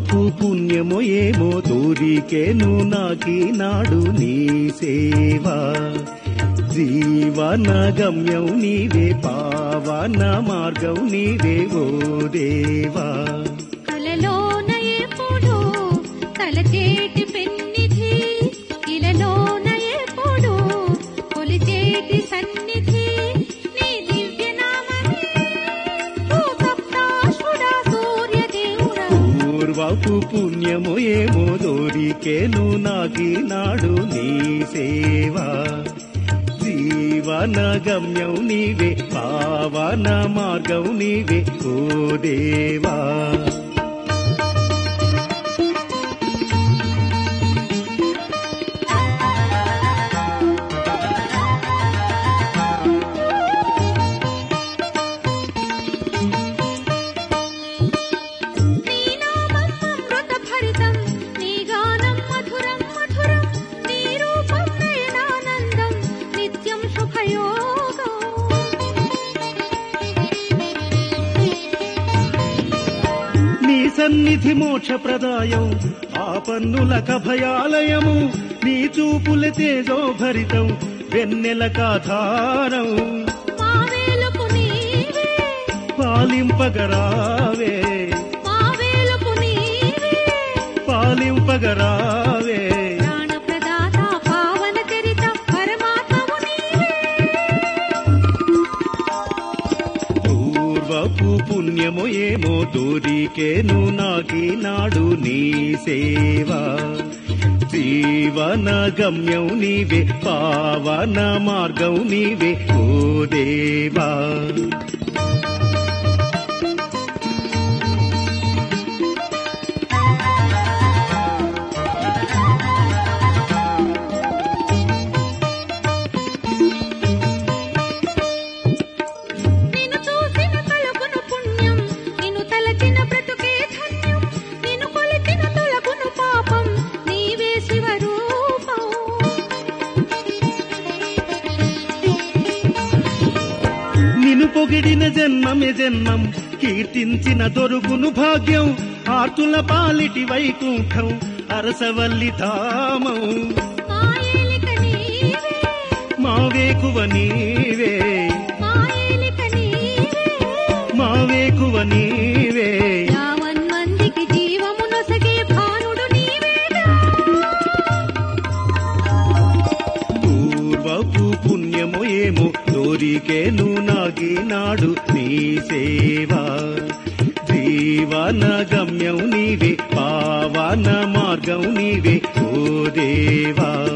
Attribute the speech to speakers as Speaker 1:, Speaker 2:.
Speaker 1: పూర్వపు పుణ్యమో ఏమో తోరికేను నాడు నీ సేవా జీవన గమ్యం నీవే పావన మార్గం నీవే ఓ దేవా
Speaker 2: కలలోన ఎప్పుడు తలచేటి పెన్నిధి ఇలలోన ఎప్పుడు కొలిచేటి సన్నిధి నీ దివ్య నామమే ఓ సప్తాశ్వుడా సూర్యదేవుడా
Speaker 1: పూర్వపు పుణ్యము ఏమో దోరికేను నాడు నీ సేవా జీవన గమ్యం నీవే పావన మార్గం నీవే ఓ దేవా
Speaker 2: నీ నామం అమృత భరితం నీ గానం మధురం మధురం నీ రూపం నయనానందం నిత్యం శుభయోగం
Speaker 1: నీ సన్నిధి మోక్ష ప్రదాయం ఆ పన్నుల కభయాలయము నీ చూపుల తేజో భరితం వెన్నెల కాధారం
Speaker 2: మా వేలుపు నీవే
Speaker 1: పాలింపగరావే
Speaker 2: మా వేలుపు నీవే
Speaker 1: పాలింపగరావే
Speaker 2: ప్రాణప్రదాత పావన చరిత పరమాత్మవు నీవే
Speaker 1: పూర్వపు పుణ్యము ఏమో దోరికేను నాడు నీ సేవా జీవన గమ్యం నీవే పావన మార్గం నీవే ఓ దేవా
Speaker 2: నిన్ను చూసిన తలకును పుణ్యం నిన్ను తలచిన బ్రతుకే ధన్యం నిన్ను కొలిచిన తొలగును పాపం నీవే శివరూపం
Speaker 1: నిన్ను పొగిడిన జన్మమే జన్మం కీర్తించిన దొరుకును భాగ్యం ఆర్తుల పాలిటి వైకుంఠం అరసవల్లి ధామం
Speaker 2: మా ఏలిక నీవే
Speaker 1: మా వేకువ నీవే
Speaker 2: మా ఏలిక నీవే
Speaker 1: మా వేకువ నీవే
Speaker 2: యావన్మందికి జీవము నొసగే భానుడు నీవేగా
Speaker 1: పూర్వపు పుణ్యము ఏమో దోరికేను నాడు నీ సేవా జీవన గమ్యం నీవే పావన మార్గం నీవే ఓ దేవా